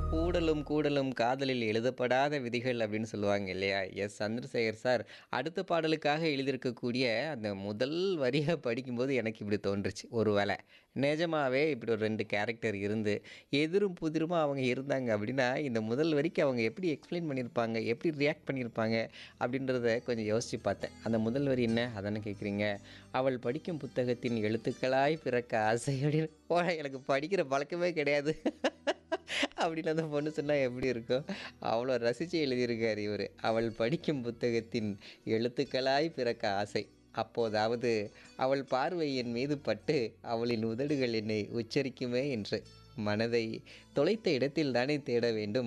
ஊடலும் கூடலும் காதலில் எழுதப்படாத விதிகள் அப்படின்னு சொல்லுவாங்க இல்லையா எஸ் சந்திரசேகர் சார் அடுத்த பாடலுக்காக எழுதியிருக்கக்கூடிய அந்த முதல் வரியை படிக்கும்போது எனக்கு இப்படி தோன்றுச்சு ஒரு வேளை நிஜமாவே இப்படி ஒரு ரெண்டு கேரக்டர் இருந்து எதிரும் புதிருமா அவங்க இருந்தாங்க அப்படின்னா இந்த முதல் வரிக்கு அவங்க எப்படி எக்ஸ்பிளைன் பண்ணியிருப்பாங்க எப்படி ரியாக்ட் பண்ணியிருப்பாங்க அப்படின்றத கொஞ்சம் யோசித்து பார்த்தேன் அந்த முதல் வரி என்ன அதானே கேட்குறீங்க அவள் படிக்கும் புத்தகத்தின் எழுத்துக்களாய் பிறக்க ஆசை அப்படின்னு போட எனக்கு படிக்கிற பழக்கமே கிடையாது அப்படின்னு அந்த பொண்ணு சொன்னால் எப்படி இருக்கும் அவ்வளோ ரசித்து எழுதியிருக்கார் இவர் அவள் படிக்கும் புத்தகத்தின் எழுத்துக்களாய் பிறக்க ஆசை அப்போதாவது அவள் பார்வை என் மீது பட்டு அவளின் உதடுகள் என்னை உச்சரிக்குமே என்று மனதை தொலைத்த இடத்தில் தானே தேட வேண்டும்